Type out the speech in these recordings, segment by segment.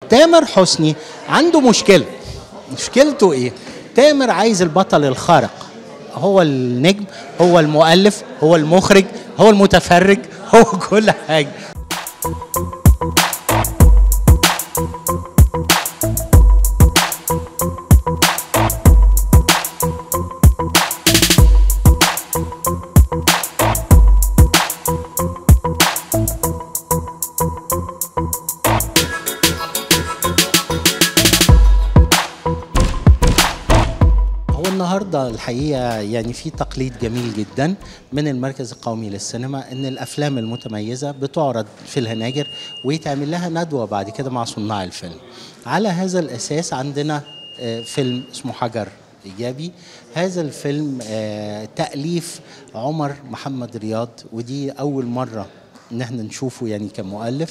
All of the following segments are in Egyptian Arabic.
تامر حسني عنده مشكله مشكلته ايه تامر عايز البطل الخارق هو النجم هو المؤلف هو المخرج هو المتفرج هو كل حاجه هو النهارده الحقيقه يعني في تقليد جميل جدا من المركز القومي للسينما ان الافلام المتميزه بتعرض في الهناجر ويتعمل لها ندوه بعد كده مع صناع الفيلم. على هذا الاساس عندنا آه، فيلم اسمه حجر ايجابي هذا الفيلم آه، تاليف عمر محمد رياض ودي اول مره ان احنا نشوفه يعني كمؤلف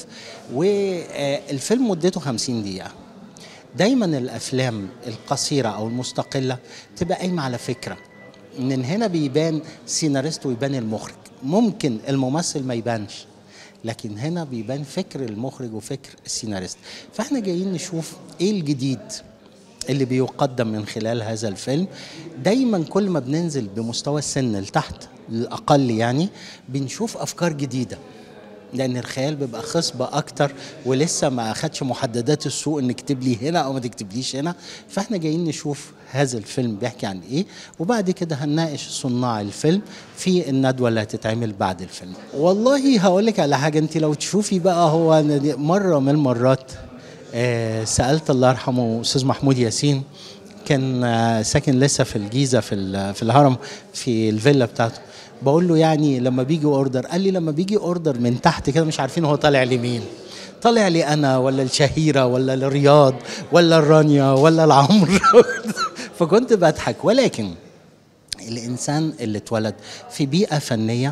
والفيلم مدته 50 دقيقه دايما الافلام القصيره او المستقله تبقى قايمه على فكره من هنا بيبان سيناريست ويبان المخرج ممكن الممثل ما يبانش لكن هنا بيبان فكر المخرج وفكر السيناريست فاحنا جايين نشوف ايه الجديد اللي بيقدم من خلال هذا الفيلم دايما كل ما بننزل بمستوى السن لتحت الاقل يعني بنشوف افكار جديده لان الخيال بيبقى خصبة اكتر ولسه ما اخدش محددات السوق ان اكتب لي هنا او ما تكتبليش هنا فاحنا جايين نشوف هذا الفيلم بيحكي عن ايه وبعد كده هنناقش صناع الفيلم في الندوه اللي هتتعمل بعد الفيلم والله هقول لك على حاجه انت لو تشوفي بقى هو أنا دي- مره من المرات آه سالت الله يرحمه استاذ محمود ياسين كان آه، ساكن لسه في الجيزه في ال- في الهرم في الفيلا بتاعته بقول له يعني لما بيجي اوردر قال لي لما بيجي اوردر من تحت كده مش عارفين هو طالع لمين طالع لي انا ولا الشهيره ولا الرياض ولا الرانيا ولا العمر فكنت بضحك ولكن الانسان اللي اتولد في بيئه فنيه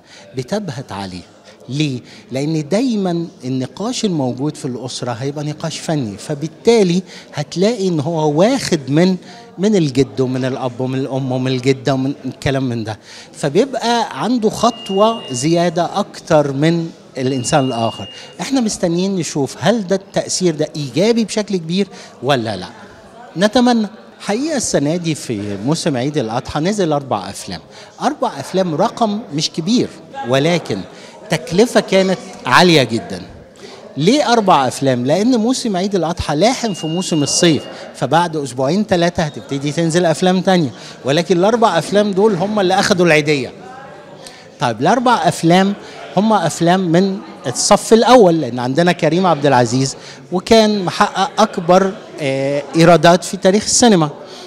بتبهت عليه ليه؟ لأن دايما النقاش الموجود في الأسرة هيبقى نقاش فني فبالتالي هتلاقي إن هو واخد من من الجد ومن الأب ومن الأم ومن الجدة ومن الكلام من ده فبيبقى عنده خطوة زيادة أكتر من الإنسان الآخر إحنا مستنيين نشوف هل ده التأثير ده إيجابي بشكل كبير ولا لا نتمنى حقيقة السنة دي في موسم عيد الأضحى نزل أربع أفلام أربع أفلام رقم مش كبير ولكن تكلفة كانت عالية جدا ليه أربع أفلام؟ لأن موسم عيد الأضحى لاحم في موسم الصيف فبعد أسبوعين ثلاثة هتبتدي تنزل أفلام تانية ولكن الأربع أفلام دول هم اللي أخدوا العيدية طيب الاربع افلام هم افلام من الصف الاول لان عندنا كريم عبد العزيز وكان محقق اكبر آه، ايرادات في تاريخ السينما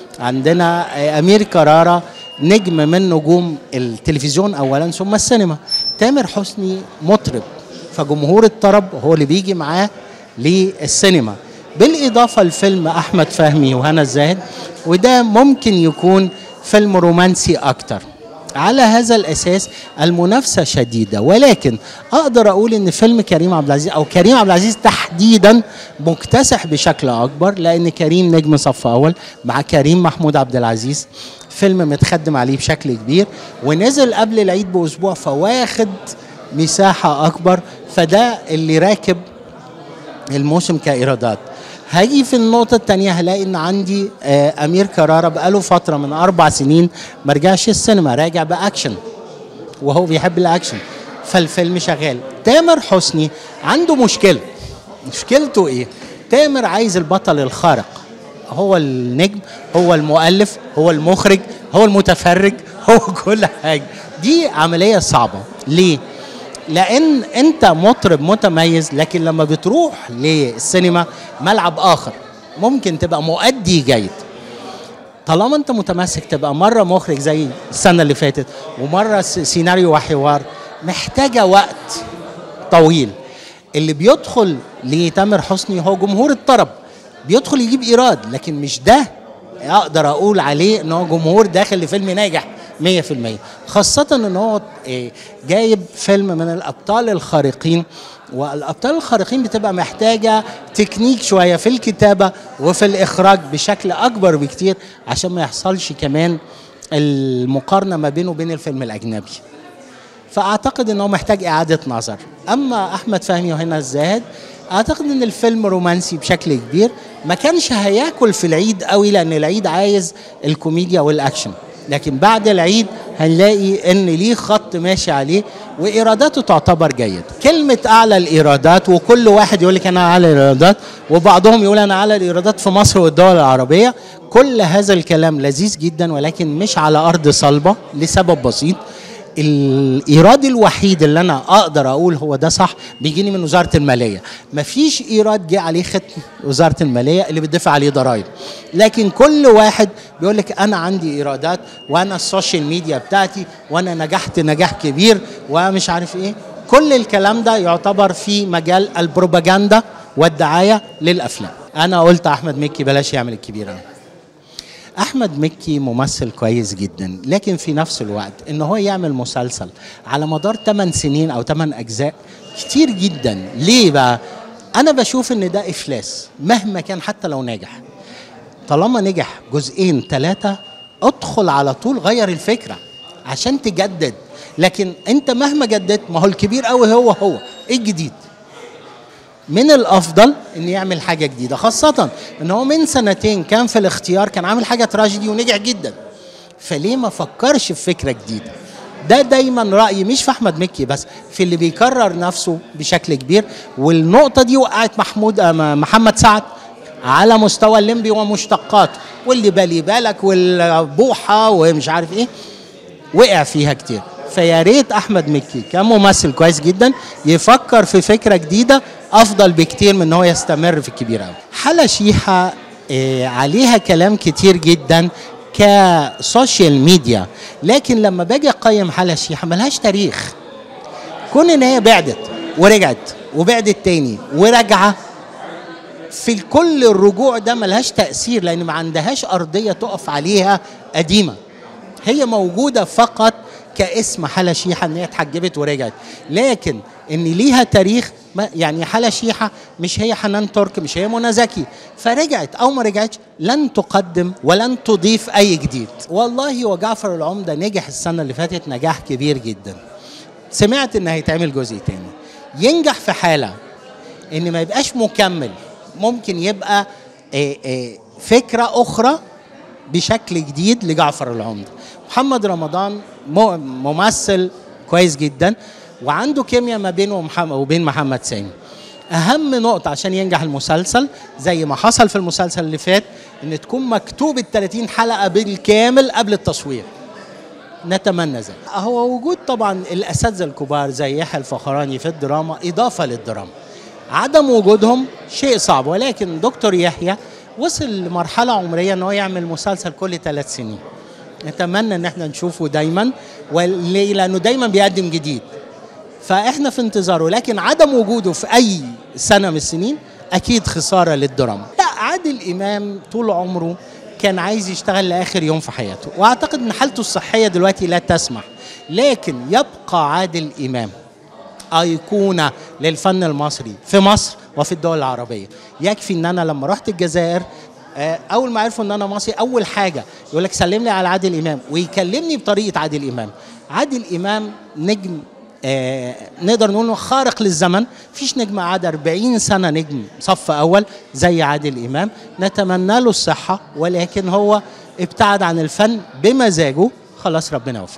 عندنا آه، امير كرارة نجم من نجوم التلفزيون اولا ثم السينما تامر حسني مطرب فجمهور الطرب هو اللي بيجي معاه للسينما بالاضافه لفيلم احمد فهمي وهنا الزاهد وده ممكن يكون فيلم رومانسي اكتر على هذا الاساس المنافسه شديده ولكن اقدر اقول ان فيلم كريم عبد العزيز او كريم عبد العزيز تحديدا مكتسح بشكل اكبر لان كريم نجم صف اول مع كريم محمود عبد العزيز فيلم متخدم عليه بشكل كبير ونزل قبل العيد باسبوع فواخد مساحه اكبر فده اللي راكب الموسم كايرادات هاجي في النقطة التانية هلاقي إن عندي آه، أمير كرارة بقاله فترة من أربع سنين ما رجعش السينما راجع بأكشن وهو بيحب الأكشن فالفيلم شغال تامر حسني عنده مشكلة مشكلته إيه؟ تامر عايز البطل الخارق هو النجم هو المؤلف هو المخرج هو المتفرج هو كل حاجة دي عملية صعبة ليه؟ لان انت مطرب متميز لكن لما بتروح للسينما ملعب اخر ممكن تبقى مؤدي جيد طالما انت متمسك تبقى مره مخرج زي السنه اللي فاتت ومره س- سيناريو وحوار محتاجه وقت طويل اللي بيدخل لتامر حسني هو جمهور الطرب بيدخل يجيب ايراد لكن مش ده اقدر اقول عليه ان هو جمهور داخل لفيلم ناجح 100% خاصة ان هو إيه، جايب فيلم من الابطال الخارقين والابطال الخارقين بتبقى محتاجة تكنيك شوية في الكتابة وفي الاخراج بشكل اكبر بكتير عشان ما يحصلش كمان المقارنة ما بينه وبين الفيلم الاجنبي فاعتقد انه محتاج اعاده نظر اما احمد فهمي وهنا الزاهد اعتقد ان الفيلم رومانسي بشكل كبير ما كانش هياكل في العيد قوي لان العيد عايز الكوميديا والاكشن لكن بعد العيد هنلاقي ان ليه خط ماشي عليه وايراداته تعتبر جيد كلمه اعلى الايرادات وكل واحد يقول لك انا اعلى الايرادات وبعضهم يقول انا اعلى الايرادات في مصر والدول العربيه كل هذا الكلام لذيذ جدا ولكن مش على ارض صلبه لسبب بسيط الايراد الوحيد اللي انا اقدر اقول هو ده صح بيجيني من وزاره الماليه مفيش ايراد جه عليه ختم وزاره الماليه اللي بتدفع عليه ضرائب لكن كل واحد بيقول لك انا عندي ايرادات وانا السوشيال ميديا بتاعتي وانا نجحت نجاح كبير ومش عارف ايه كل الكلام ده يعتبر في مجال البروباجندا والدعايه للافلام انا قلت احمد مكي بلاش يعمل الكبير أنا. احمد مكي ممثل كويس جدا لكن في نفس الوقت ان هو يعمل مسلسل على مدار 8 سنين او 8 اجزاء كتير جدا ليه بقى انا بشوف ان ده افلاس مهما كان حتى لو نجح طالما نجح جزئين ثلاثه ادخل على طول غير الفكره عشان تجدد لكن انت مهما جددت ما هو الكبير قوي هو هو ايه الجديد من الافضل ان يعمل حاجه جديده خاصه ان هو من سنتين كان في الاختيار كان عامل حاجه تراجيدي ونجح جدا فليه ما فكرش في فكره جديده ده دايما رايي مش في احمد مكي بس في اللي بيكرر نفسه بشكل كبير والنقطه دي وقعت محمود محمد سعد على مستوى الليمبي ومشتقاته واللي بالي بالك والبوحه ومش عارف ايه وقع فيها كتير فيا ريت احمد مكي كممثل كويس جدا يفكر في فكره جديده افضل بكتير من ان هو يستمر في الكبير قوي حلا شيحه إيه عليها كلام كتير جدا كسوشيال ميديا لكن لما باجي اقيم حلا شيحه ملهاش تاريخ كون ان هي بعدت ورجعت وبعدت تاني وراجعه في كل الرجوع ده ملهاش تاثير لان ما عندهاش ارضيه تقف عليها قديمه هي موجوده فقط كاسم حلا شيحه ان هي اتحجبت ورجعت لكن ان ليها تاريخ ما يعني حلا شيحه مش هي حنان ترك مش هي منى زكي فرجعت او ما رجعتش لن تقدم ولن تضيف اي جديد والله وجعفر العمده نجح السنه اللي فاتت نجاح كبير جدا سمعت ان هيتعمل جزء تاني ينجح في حاله ان ما يبقاش مكمل ممكن يبقى آآ آآ فكره اخرى بشكل جديد لجعفر العمده محمد رمضان ممثل كويس جدا وعنده كيمياء ما بينه ومحمد وبين محمد سامي اهم نقطه عشان ينجح المسلسل زي ما حصل في المسلسل اللي فات ان تكون مكتوب ال 30 حلقه بالكامل قبل التصوير نتمنى ذلك هو وجود طبعا الاساتذه الكبار زي يحيى الفخراني في الدراما اضافه للدراما عدم وجودهم شيء صعب ولكن دكتور يحيى وصل لمرحله عمريه ان هو يعمل مسلسل كل ثلاث سنين نتمنى ان احنا نشوفه دايما وليه لانه دايما بيقدم جديد فاحنا في انتظاره لكن عدم وجوده في اي سنه من السنين اكيد خساره للدراما لا عادل امام طول عمره كان عايز يشتغل لاخر يوم في حياته واعتقد ان حالته الصحيه دلوقتي لا تسمح لكن يبقى عادل امام ايقونه للفن المصري في مصر وفي الدول العربيه يكفي ان انا لما رحت الجزائر اول ما عرفوا ان انا مصري اول حاجه يقول لك سلم لي على عادل امام ويكلمني بطريقه عادل امام عادل امام نجم آه نقدر نقول خارق للزمن فيش نجم قعد 40 سنه نجم صف اول زي عادل امام نتمنى له الصحه ولكن هو ابتعد عن الفن بمزاجه خلاص ربنا يوفقه